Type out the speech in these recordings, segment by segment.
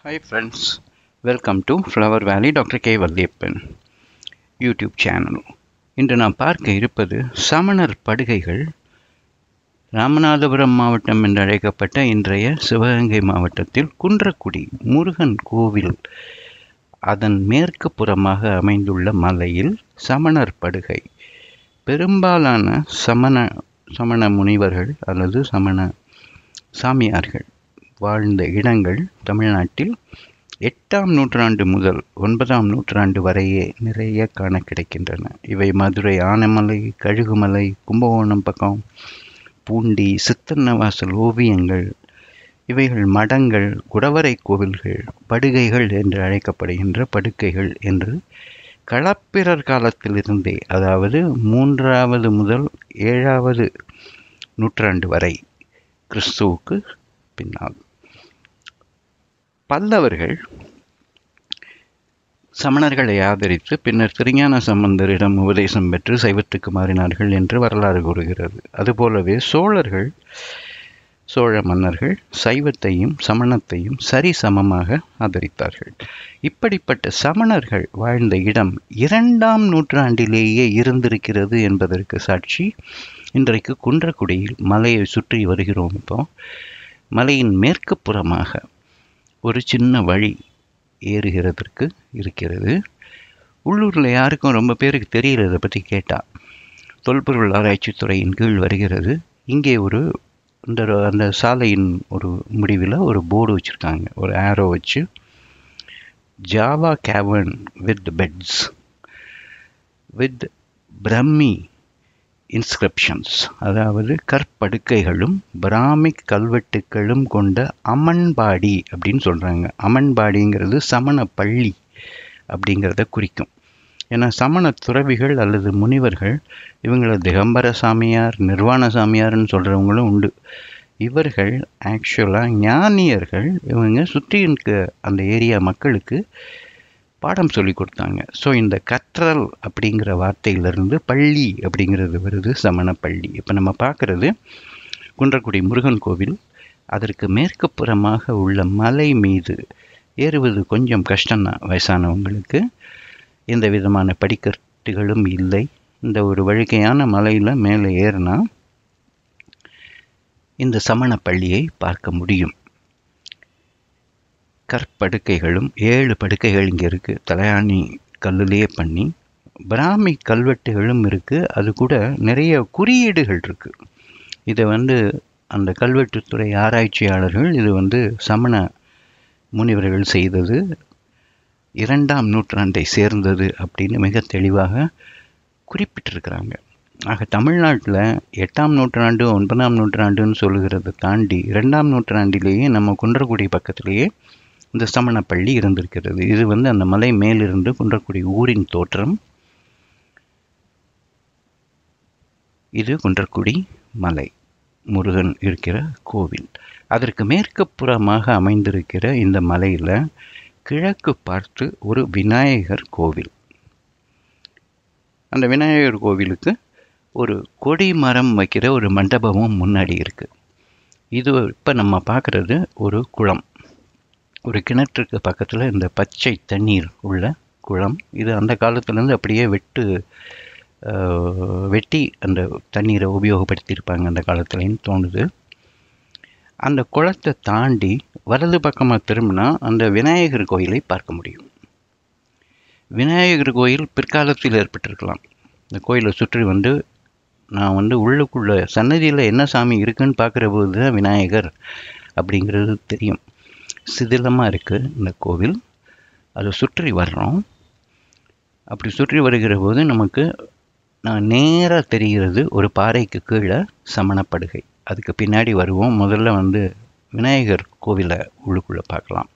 hi friends welcome to flower valley doctor K Valliappan YouTube channel இன்று நாம் பார்க்க இருப்பது சமணர் படுகைகள் ராமநாதபுரம் மாவட்டம் என்று அழைக்கப்பட்ட இன்றைய சிவகங்கை மாவட்டத்தில் குன்றக்குடி முருகன் கோவில் அதன் மேற்கு புறமாக அமைந்துள்ள மலையில் சமணர் படுகை பெரும்பாலான சமண சமண முனிவர்கள் அல்லது சமண சாமியார்கள் வாழ்ந்த இடங்கள் தமிழ்நாட்டில் எட்டாம் நூற்றாண்டு முதல் ஒன்பதாம் நூற்றாண்டு வரையே நிறைய காண கிடைக்கின்றன இவை மதுரை ஆனைமலை கழுகுமலை கும்பகோணம் பக்கம் பூண்டி சித்தன்னவாசல் ஓவியங்கள் இவைகள் மடங்கள் குடவரை கோவில்கள் படுகைகள் என்று அழைக்கப்படுகின்ற படுக்கைகள் என்று களப்பிரர் காலத்திலிருந்தே அதாவது மூன்றாவது முதல் ஏழாவது நூற்றாண்டு வரை கிறிஸ்துவுக்கு பின்னால் பல்லவர்கள் சமணர்களை ஆதரித்து பின்னர் திருஞான சம்பந்தரிடம் உபதேசம் பெற்று சைவத்துக்கு மாறினார்கள் என்று வரலாறு கூறுகிறது அதுபோலவே சோழர்கள் சோழ மன்னர்கள் சைவத்தையும் சமணத்தையும் சரிசமமாக ஆதரித்தார்கள் இப்படிப்பட்ட சமணர்கள் வாழ்ந்த இடம் இரண்டாம் நூற்றாண்டிலேயே இருந்திருக்கிறது என்பதற்கு சாட்சி இன்றைக்கு குன்றக்குடியில் மலையை சுற்றி வருகிறோம் இப்போ மலையின் மேற்கு புறமாக ஒரு சின்ன வழி ஏறுகிறதற்கு இருக்கிறது உள்ளூரில் யாருக்கும் ரொம்ப பேருக்கு தெரியல இதை பற்றி கேட்டால் தொல்பொருள் ஆராய்ச்சித்துறையின் கீழ் வருகிறது இங்கே ஒரு இந்த அந்த சாலையின் ஒரு முடிவில் ஒரு போர்டு வச்சுருக்காங்க ஒரு ஆரோ வச்சு ஜாவா cavern with beds with Brahmi inscriptions அதாவது கற்படுக்கைகளும் பிராமிக் கல்வெட்டுகளும் கொண்ட அமன்பாடி அப்படின்னு சொல்கிறாங்க அமன்பாடிங்கிறது சமண பள்ளி அப்படிங்கிறத குறிக்கும் ஏன்னா சமண துறவிகள் அல்லது முனிவர்கள் இவங்கள திகம்பர சாமியார் நிர்வாண சாமியார்னு சொல்கிறவங்களும் உண்டு இவர்கள் ஆக்சுவலாக ஞானியர்கள் இவங்க சுற்றி இருக்க அந்த ஏரியா மக்களுக்கு பாடம் சொல்லி கொடுத்தாங்க ஸோ இந்த கற்றல் அப்படிங்கிற வார்த்தையிலிருந்து பள்ளி அப்படிங்கிறது வருது சமண பள்ளி இப்போ நம்ம பார்க்குறது குன்றக்குடி முருகன் கோவில் அதற்கு மேற்கு புறமாக உள்ள மலை மீது ஏறுவது கொஞ்சம் கஷ்டம்தான் வயசானவங்களுக்கு எந்த விதமான படிக்கட்டுகளும் இல்லை இந்த ஒரு வழுக்கையான மலையில் மேலே ஏறினா இந்த சமண பள்ளியை பார்க்க முடியும் கற்படுக்கைகளும் ஏழு படுக்கைகள் இங்கே இருக்குது தலையாணி கல்லுலேயே பண்ணி பிராமி கல்வெட்டுகளும் இருக்குது அது கூட நிறைய குறியீடுகள் இருக்குது இதை வந்து அந்த கல்வெட்டுத்துறை ஆராய்ச்சியாளர்கள் இது வந்து சமண முனிவர்கள் செய்தது இரண்டாம் நூற்றாண்டை சேர்ந்தது அப்படின்னு மிக தெளிவாக குறிப்பிட்டிருக்கிறாங்க ஆக தமிழ்நாட்டில் எட்டாம் நூற்றாண்டு ஒன்பதாம் நூற்றாண்டுன்னு சொல்லுகிறத தாண்டி இரண்டாம் நூற்றாண்டிலேயே நம்ம குன்றக்குடி பக்கத்திலேயே இந்த சமண பள்ளி இருந்திருக்கிறது இது வந்து அந்த மலை மேலிருந்து குன்றக்குடி ஊரின் தோற்றம் இது குன்றக்குடி மலை முருகன் இருக்கிற கோவில் அதற்கு மேற்கு புறமாக அமைந்திருக்கிற இந்த மலையில் கிழக்கு பார்த்து ஒரு விநாயகர் கோவில் அந்த விநாயகர் கோவிலுக்கு ஒரு கொடி மரம் வைக்கிற ஒரு மண்டபமும் முன்னாடி இருக்குது இது இப்போ நம்ம பார்க்குறது ஒரு குளம் ஒரு கிணற்றுக்கு பக்கத்தில் இந்த பச்சை தண்ணீர் உள்ள குளம் இது அந்த காலத்துலேருந்து அப்படியே வெட்டு வெட்டி அந்த தண்ணீரை உபயோகப்படுத்தியிருப்பாங்க அந்த காலத்துலேன்னு தோணுது அந்த குளத்தை தாண்டி வலது பக்கமாக திரும்பினா அந்த விநாயகர் கோயிலை பார்க்க முடியும் விநாயகர் கோயில் பிற்காலத்தில் ஏற்பட்டிருக்கலாம் இந்த கோயிலை சுற்றி வந்து நான் வந்து உள்ளுக்குள்ள சன்னதியில் என்ன சாமி இருக்குன்னு பார்க்குற போது தான் விநாயகர் அப்படிங்கிறது தெரியும் சிதிலமாக இருக்குது இந்த கோவில் அதை சுற்றி வர்றோம் அப்படி சுற்றி வருகிற போது நமக்கு நான் நேராக தெரிகிறது ஒரு பாறைக்கு கீழே சமணப்படுகை அதுக்கு பின்னாடி வருவோம் முதல்ல வந்து விநாயகர் கோவிலை உள்ளுக்குள்ளே பார்க்கலாம்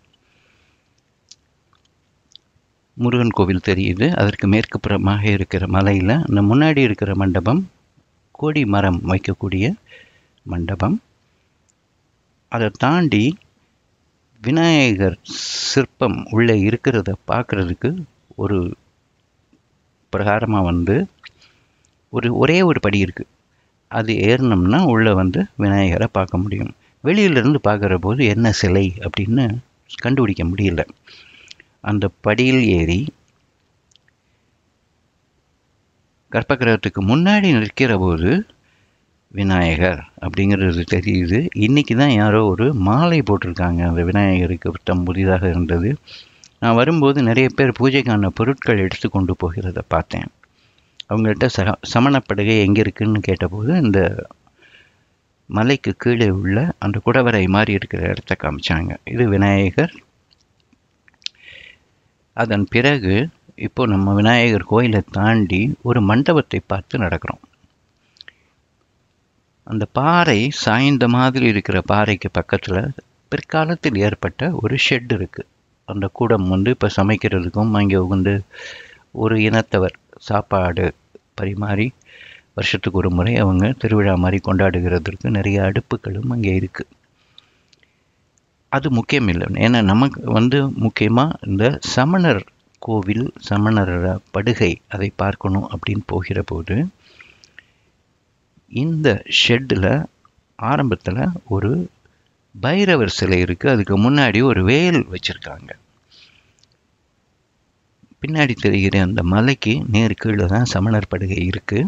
முருகன் கோவில் தெரியுது அதற்கு மேற்கு புறமாக இருக்கிற மலையில் அந்த முன்னாடி இருக்கிற மண்டபம் கோடி மரம் வைக்கக்கூடிய மண்டபம் அதை தாண்டி விநாயகர் சிற்பம் உள்ளே இருக்கிறத பார்க்குறதுக்கு ஒரு பிரகாரமாக வந்து ஒரு ஒரே ஒரு படி இருக்குது அது ஏறினோம்னா உள்ளே வந்து விநாயகரை பார்க்க முடியும் வெளியிலேருந்து பார்க்குற போது என்ன சிலை அப்படின்னு கண்டுபிடிக்க முடியல அந்த படியில் ஏறி கர்ப்பகிரகத்துக்கு முன்னாடி நிற்கிற போது விநாயகர் அப்படிங்கிறது தெரியுது இன்றைக்கி தான் யாரோ ஒரு மாலை போட்டிருக்காங்க அந்த விநாயகருக்கு விட்டம் புதிதாக இருந்தது நான் வரும்போது நிறைய பேர் பூஜைக்கான பொருட்கள் எடுத்து கொண்டு போகிறத பார்த்தேன் அவங்கள்ட்ட ச சமணப்படுகை எங்கே இருக்குன்னு கேட்டபோது இந்த மலைக்கு கீழே உள்ள அந்த குடவரை மாதிரி இருக்கிற இடத்த காமிச்சாங்க இது விநாயகர் அதன் பிறகு இப்போ நம்ம விநாயகர் கோயிலை தாண்டி ஒரு மண்டபத்தை பார்த்து நடக்கிறோம் அந்த பாறை சாய்ந்த மாதிரி இருக்கிற பாறைக்கு பக்கத்தில் பிற்காலத்தில் ஏற்பட்ட ஒரு ஷெட் இருக்குது அந்த கூடம் வந்து இப்போ சமைக்கிறதுக்கும் அங்கே வந்து ஒரு இனத்தவர் சாப்பாடு பரிமாறி வருஷத்துக்கு ஒரு முறை அவங்க திருவிழா மாதிரி கொண்டாடுகிறதுக்கு நிறைய அடுப்புகளும் அங்கே இருக்குது அது முக்கியம் இல்லை ஏன்னா நமக்கு வந்து முக்கியமாக இந்த சமணர் கோவில் சமணர் படுகை அதை பார்க்கணும் அப்படின்னு போகிற போது இந்த ஷெட்டில் ஆரம்பத்தில் ஒரு பைரவர் சிலை இருக்குது அதுக்கு முன்னாடி ஒரு வேல் வச்சுருக்காங்க பின்னாடி தெரிகிற அந்த மலைக்கு நேர் கீழே தான் சமணர் படுகை இருக்குது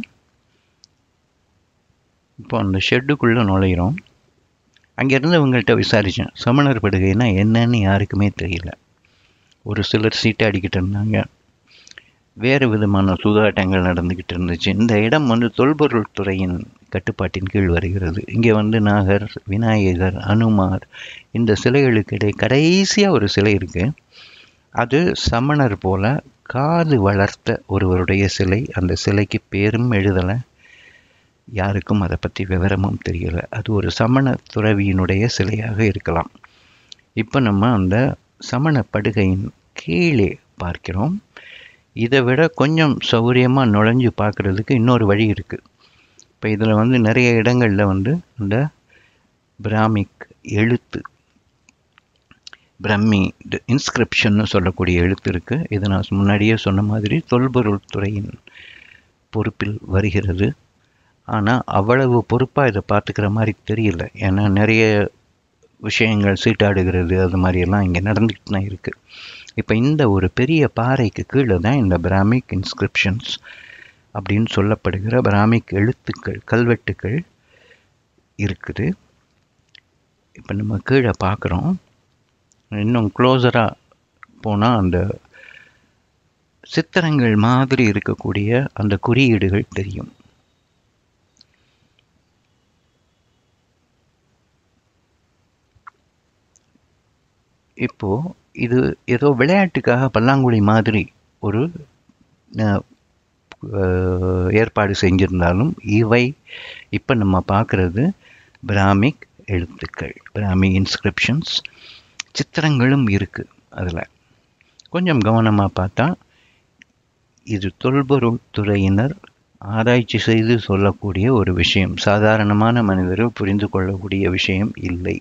இப்போ அந்த ஷெட்டுக்குள்ளே நுழையிறோம் அங்கேருந்து அவங்கள்ட்ட விசாரித்தேன் சமணர் படுகைன்னா என்னன்னு யாருக்குமே தெரியல ஒரு சிலர் சீட்டாடிக்கிட்டு இருந்தாங்க வேறு விதமான சூதாட்டங்கள் நடந்துக்கிட்டு இருந்துச்சு இந்த இடம் வந்து தொல்பொருள் துறையின் கட்டுப்பாட்டின் கீழ் வருகிறது இங்கே வந்து நாகர் விநாயகர் அனுமார் இந்த சிலைகளுக்கு இடையே கடைசியாக ஒரு சிலை இருக்குது அது சமணர் போல காது வளர்த்த ஒருவருடைய சிலை அந்த சிலைக்கு பேரும் எழுதலை யாருக்கும் அதை பற்றி விவரமும் தெரியல அது ஒரு சமண துறவியினுடைய சிலையாக இருக்கலாம் இப்போ நம்ம அந்த சமண படுகையின் கீழே பார்க்கிறோம் இதை விட கொஞ்சம் சௌகரியமாக நுழைஞ்சு பார்க்குறதுக்கு இன்னொரு வழி இருக்குது இப்போ இதில் வந்து நிறைய இடங்களில் வந்து இந்த பிராமிக் எழுத்து பிரம்மி இன்ஸ்கிரிப்ஷன்னு சொல்லக்கூடிய எழுத்து இருக்குது இது நான் முன்னாடியே சொன்ன மாதிரி தொல்பொருள் துறையின் பொறுப்பில் வருகிறது ஆனால் அவ்வளவு பொறுப்பாக இதை பார்த்துக்கிற மாதிரி தெரியல ஏன்னா நிறைய விஷயங்கள் சீட்டாடுகிறது அது மாதிரியெல்லாம் இங்கே நடந்துக்கிட்டு தான் இருக்குது இப்போ இந்த ஒரு பெரிய பாறைக்கு கீழே தான் இந்த பிராமிக் இன்ஸ்கிரிப்ஷன்ஸ் அப்படின்னு சொல்லப்படுகிற பிராமிக் எழுத்துக்கள் கல்வெட்டுக்கள் இருக்குது இப்போ நம்ம கீழே பார்க்குறோம் இன்னும் க்ளோஸராக போனால் அந்த சித்திரங்கள் மாதிரி இருக்கக்கூடிய அந்த குறியீடுகள் தெரியும் இப்போது இது ஏதோ விளையாட்டுக்காக பல்லாங்குழி மாதிரி ஒரு ஏற்பாடு செஞ்சிருந்தாலும் இவை இப்போ நம்ம பார்க்குறது பிராமிக் எழுத்துக்கள் பிராமிக் இன்ஸ்கிரிப்ஷன்ஸ் சித்திரங்களும் இருக்குது அதில் கொஞ்சம் கவனமாக பார்த்தா இது தொல்பொருள் துறையினர் ஆராய்ச்சி செய்து சொல்லக்கூடிய ஒரு விஷயம் சாதாரணமான மனிதர்கள் புரிந்து கொள்ளக்கூடிய விஷயம் இல்லை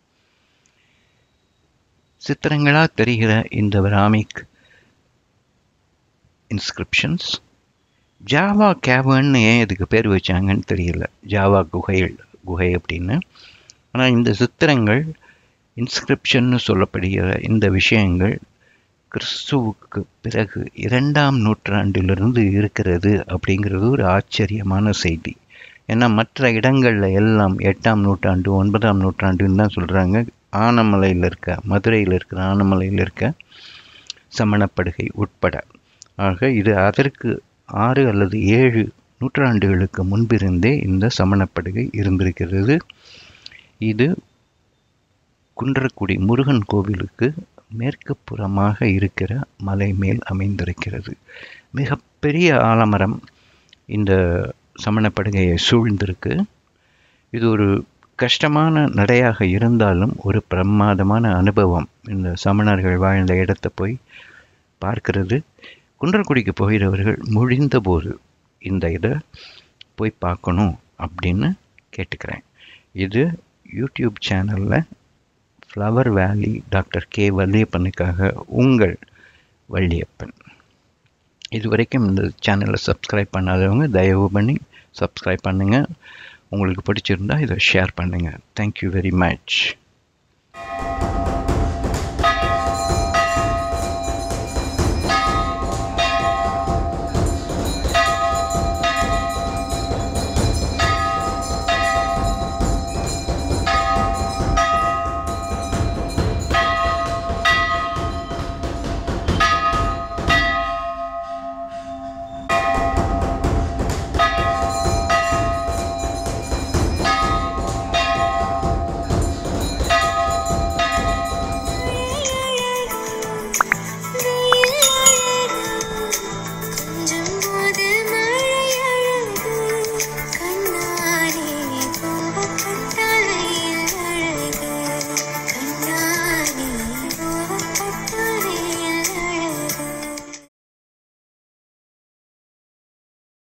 சித்திரங்களாக தெரிகிற இந்த பிராமிக் இன்ஸ்கிரிப்ஷன்ஸ் ஜாவா கேவன்னு ஏன் இதுக்கு பேர் வச்சாங்கன்னு தெரியல ஜாவா குகைகள் குகை அப்படின்னு ஆனால் இந்த சித்திரங்கள் இன்ஸ்கிரிப்ஷன்னு சொல்லப்படுகிற இந்த விஷயங்கள் கிறிஸ்துவுக்கு பிறகு இரண்டாம் நூற்றாண்டிலிருந்து இருக்கிறது அப்படிங்கிறது ஒரு ஆச்சரியமான செய்தி ஏன்னா மற்ற இடங்களில் எல்லாம் எட்டாம் நூற்றாண்டு ஒன்பதாம் நூற்றாண்டுன்னு தான் சொல்கிறாங்க ஆனமலையில் இருக்க மதுரையில் இருக்கிற ஆனமலையில் இருக்க சமணப்படுகை உட்பட ஆக இது அதற்கு ஆறு அல்லது ஏழு நூற்றாண்டுகளுக்கு முன்பிருந்தே இந்த சமணப்படுகை இருந்திருக்கிறது இது குன்றக்குடி முருகன் கோவிலுக்கு மேற்கு புறமாக இருக்கிற மலை மேல் அமைந்திருக்கிறது மிகப்பெரிய ஆலமரம் இந்த சமணப்படுகையை சூழ்ந்திருக்கு இது ஒரு கஷ்டமான நடையாக இருந்தாலும் ஒரு பிரமாதமான அனுபவம் இந்த சமணர்கள் வாழ்ந்த இடத்த போய் பார்க்கிறது குன்றக்குடிக்கு போகிறவர்கள் முடிந்தபோது இந்த இதை போய் பார்க்கணும் அப்படின்னு கேட்டுக்கிறேன் இது யூடியூப் சேனலில் ஃப்ளவர் வேலி டாக்டர் கே வள்ளியப்பனுக்காக உங்கள் வள்ளியப்பன் இது வரைக்கும் இந்த சேனலை சப்ஸ்கிரைப் பண்ணாதவங்க தயவு பண்ணி சப்ஸ்கிரைப் பண்ணுங்கள் உங்களுக்கு பிடிச்சிருந்தா இதை ஷேர் பண்ணுங்கள் தேங்க்யூ வெரி மச்